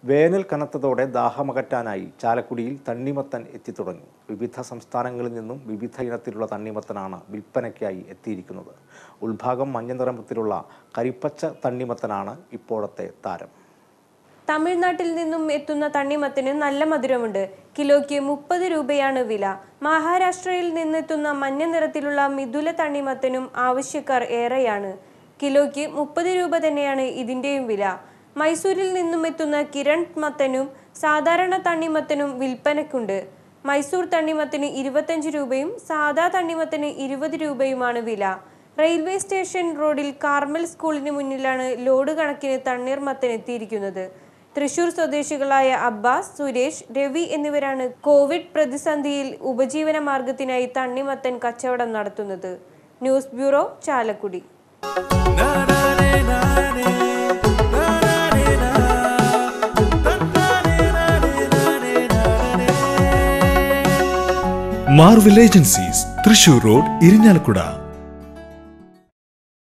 വേനൽ കനത്തതോടെ ദാഹമകറ്റാനായി ചാലക്കുടിയിൽ തണ്ണിമത്തൻ എത്തിത്തുടങ്ങി വിവിധ സംസ്ഥാനങ്ങളിൽ നിന്നും വിവിധ ഇനത്തിലുള്ള തണ്ണിമത്തനാണ് വിൽപ്പനയ്ക്കായി എത്തിയിരിക്കുന്നത് ഉൾഭാഗം മഞ്ഞ നിറമത്തിലുള്ള കരിപ്പച്ച തണ്ണിമത്തനാണ് ഇപ്പോഴത്തെ താരം തമിഴ്നാട്ടിൽ നിന്നും എത്തുന്ന തണ്ണിമത്തിന് നല്ല മധുരമുണ്ട് കിലോയ്ക്ക് മുപ്പത് രൂപയാണ് വില മഹാരാഷ്ട്രയിൽ നിന്നെത്തുന്ന മഞ്ഞ നിറത്തിലുള്ള മിഥുല തണ്ണിമത്തനും ആവശ്യക്കാർ ഏറെയാണ് കിലോയ്ക്ക് മുപ്പത് രൂപ തന്നെയാണ് ഇതിൻ്റെയും വില മൈസൂരിൽ നിന്നും എത്തുന്ന കിരൺ മത്തനും സാധാരണ തണ്ണിമത്തനും വിൽപ്പനയ്ക്കുണ്ട് മൈസൂർ തണ്ണിമത്തിന് ഇരുപത്തഞ്ച് രൂപയും സാധാ തണ്ണിമത്തിന് ഇരുപത് രൂപയുമാണ് വില റെയിൽവേ സ്റ്റേഷൻ റോഡിൽ കാർമൽ സ്കൂളിന് മുന്നിലാണ് ലോഡ് കണക്കിന് തണ്ണീർമത്തൻ എത്തിയിരിക്കുന്നത് തൃശൂർ സ്വദേശികളായ അബ്ബാസ് സുരേഷ് രവി എന്നിവരാണ് കോവിഡ് പ്രതിസന്ധിയിൽ ഉപജീവന മാർഗത്തിനായി തണ്ണിമത്തൻ കച്ചവടം നടത്തുന്നത് news bureau Chalakudy Marvel agencies Thrissur road Irinjalakuda